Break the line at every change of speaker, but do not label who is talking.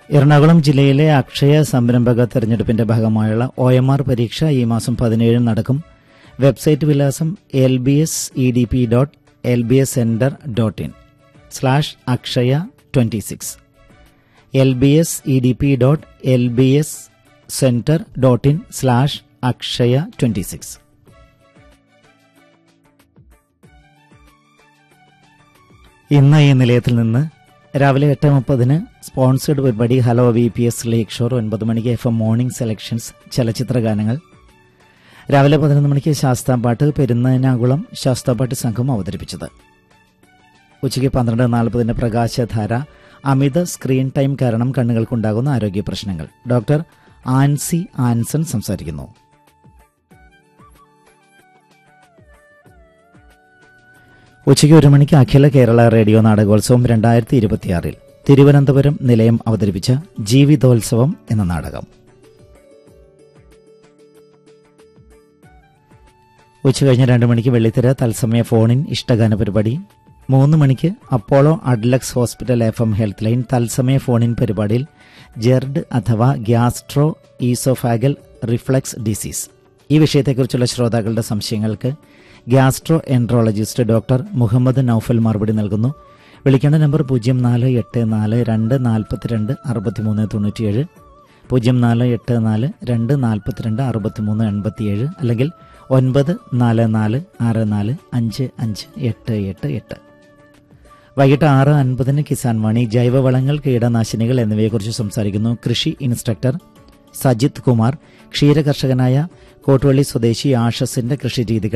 എറണാകുളം ജില്ലയിലെ അക്ഷയ സംരംഭക തെരഞ്ഞെടുപ്പിന്റെ ഭാഗമായുള്ള ഒ എം ആർ പരീക്ഷ ഈ മാസം പതിനേഴിന് നടക്കും വെബ്സൈറ്റ് വിലാസം L B S E D P dot L B S centre dot in slash Akshaya twenty six L B S E D P dot L B S centre dot in slash Akshaya twenty six ഇന്ന് ഈ നിലയത്തിൽ നിന്ന് രാവിലെ എട്ട് മുപ്പതിന് sponsored പരിപാടി hello V P S ലേക്ക് ഷോർ ഒൻപത് മണിക്ക് എഫ് എം മോർണിംഗ് സെലക്ഷൻസ് ചലച്ചിത്ര ഗാനങ്ങൾ രാവിലെ പതിനൊന്ന് മണിക്ക് ശാസ്താംപാട്ട് പെരുന്നനാകുളം ശാസ്താംപാട്ട് സംഘം അവതരിപ്പിച്ചത് ഉച്ചയ്ക്ക് പന്ത്രണ്ട് നാൽപ്പതിന് പ്രകാശധാര അമിത സ്ക്രീൻ ടൈം കാരണം കണ്ണുകൾക്കുണ്ടാകുന്ന ആരോഗ്യ പ്രശ്നങ്ങൾ ഡോക്ടർ ആൻസി ആൻസൺ സംസാരിക്കുന്നു ഉച്ചയ്ക്ക് ഒരു മണിക്ക് അഖില കേരള റേഡിയോ നാടകോത്സവം രണ്ടായിരത്തി ഇരുപത്തിയാറിൽ തിരുവനന്തപുരം നിലയം അവതരിപ്പിച്ച ജീവിതോത്സവം എന്ന നാടകം ഉച്ചകഴിഞ്ഞ് രണ്ട് മണിക്ക് വെള്ളിത്തിര തത്സമയ ഫോണിൻ ഇഷ്ടഗാന പരിപാടി മൂന്ന് മണിക്ക് Apollo Adlux hospital F M health line തത്സമയ ഫോണിൻ പരിപാടിയിൽ ജെർഡ് അഥവാ ഗ്യാസ്ട്രോ ഈസോഫാഗൽ റിഫ്ലക്സ് ഡിസീസ് ഈ വിഷയത്തെക്കുറിച്ചുള്ള ശ്രോതാക്കളുടെ സംശയങ്ങൾക്ക് gastroenterologist doctor Muhammad Noufal മറുപടി നൽകുന്നു വിളിക്കേണ്ട നമ്പർ പൂജ്യം നാല് എട്ട് നാല് രണ്ട് നാൽപ്പത്തിരണ്ട് അറുപത്തിമൂന്ന് തൊണ്ണൂറ്റിയേഴ് പൂജ്യം നാല് എട്ട് നാല് രണ്ട് നാൽപ്പത്തിരണ്ട് അറുപത്തിമൂന്ന് എൺപത്തിയേഴ് അല്ലെങ്കിൽ ഒൻപത് നാല് നാല് ആറ് നാല് അഞ്ച് അഞ്ച് എട്ട് എട്ട് എട്ട് വൈകിട്ട് ആറ് അൻപതിന് കിസാൻ വാണി ജൈവവളങ്ങൾ കീടനാശിനികൾ എന്നിവയെക്കുറിച്ച് സംസാരിക്കുന്നു കൃഷി ഇൻസ്ട്രക്ടർ സജിത് കുമാർ ക്ഷീരകർഷകനായ കോട്ടുവള്ളി സ്വദേശി ആഷസിന്റെ കൃഷിരീതികൾ